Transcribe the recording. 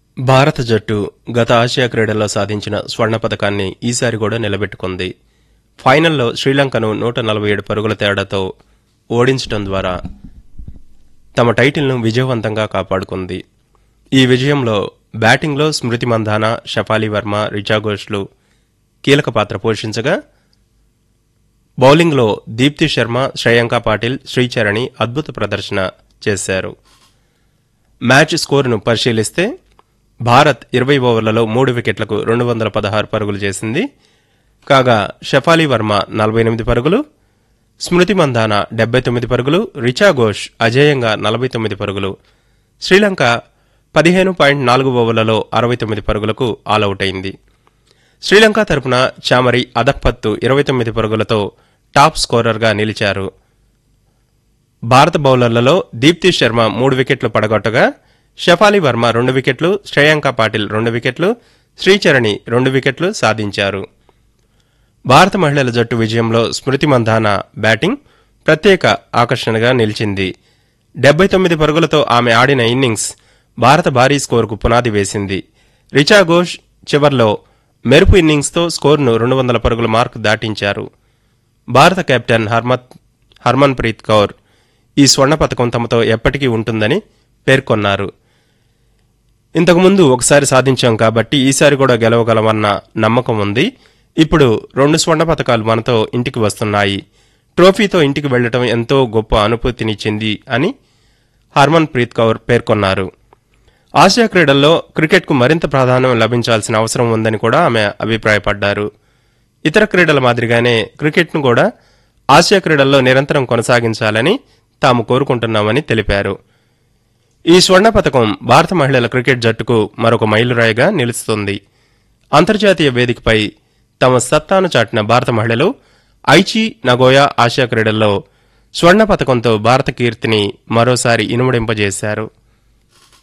భారత జట్టు గత ఆసియా క్రీడల్లో సాధించిన స్వర్ణ పతకాన్ని ఈసారి కూడా నిలబెట్టుకుంది ఫైనల్లో శ్రీలంకను నూట నలభై ఏడు పరుగుల తేడాతో ఓడించడం ద్వారా తమ టైటిల్ను విజయవంతంగా కాపాడుకుంది ఈ విజయంలో బ్యాటింగ్లో స్మృతి మంధాన షఫాలి వర్మ రిచా ఘోష్లు కీలక పాత్ర పోషించగా బౌలింగ్లో దీప్తి శర్మ శ్రేయాంక పాటిల్ శ్రీచరణి అద్భుత ప్రదర్శన చేశారు మ్యాచ్ స్కోరును పరిశీలిస్తే భారత్ ఇరవై ఓవర్లలో మూడు వికెట్లకు రెండు వందల పదహారు పరుగులు చేసింది కాగా షఫాలి వర్మ నలభై ఎనిమిది పరుగులు స్మృతి మందాన డెబ్బై తొమ్మిది పరుగులు రిచా ఘోష్ అజేయంగా నలభై తొమ్మిది పరుగులు శ్రీలంక పదిహేను పాయింట్ నాలుగు ఓవర్లలో అరవై తొమ్మిది పరుగులకు ఆలౌట్ అయింది శ్రీలంక తరపున చామరి అదప్పత్తు ఇరవై తొమ్మిది పరుగులతో టాప్ స్కోరర్గా నిలిచారు భారత బౌలర్లలో దీప్తి శర్మ మూడు వికెట్లు పడగొట్టగా షఫాలి వర్మ రెండు వికెట్లు శ్రేయాంక పాటిల్ రెండు వికెట్లు శ్రీచరణి రెండు వికెట్లు సాధించారు భారత మహిళల జట్టు విజయంలో స్మృతి మంధాన బ్యాటింగ్ ప్రత్యేక ఆకర్షణగా నిలిచింది డెబ్బై తొమ్మిది పరుగులతో ఆమె ఆడిన ఇన్నింగ్స్ భారత భారీ స్కోరుకు పునాది వేసింది రిచా ఘోష్ చివర్లో మెరుపు ఇన్నింగ్స్తో స్కోరును రెండు వందల పరుగుల మార్కు దాటించారు భారత కెప్టెన్ హర్మత్ హర్మన్ ప్రీత్ కౌర్ ఈ స్వర్ణ పథకం తమతో ఎప్పటికీ ఉంటుందని పేర్కొన్నారు ఇంతకుముందు ఒకసారి సాధించాం కాబట్టి ఈసారి కూడా గెలవగలమన్న నమ్మకం ఉంది ఇప్పుడు రెండు స్వర్ణ పథకాలు మనతో ఇంటికి వస్తున్నాయి ట్రోఫీతో ఇంటికి వెళ్లటం ఎంతో గొప్ప అనుభూతినిచ్చింది అని హర్మన్ ప్రీత్ కౌర్ పేర్కొన్నారు ఆసియా క్రీడల్లో క్రికెట్కు మరింత ప్రాధాన్యం లభించాల్సిన అవసరం ఉందని కూడా ఆమె అభిప్రాయపడ్డారు ఇతర క్రీడల మాదిరిగానే క్రికెట్ను కూడా ఆసియా క్రీడల్లో నిరంతరం కొనసాగించాలని తాము కోరుకుంటున్నామని తెలిపారు ఈ స్వర్ణ పథకం భారత మహిళల క్రికెట్ జట్టుకు మరొక మైలురాయిగా నిలుస్తుంది అంతర్జాతీయ వేదికపై తమ సత్తాను చాటిన భారత మహిళలు ఐచి నగోయా ఆసియా క్రీడల్లో స్వర్ణ పథకంతో భారత కీర్తిని మరోసారి ఇనుమడింపజేశారు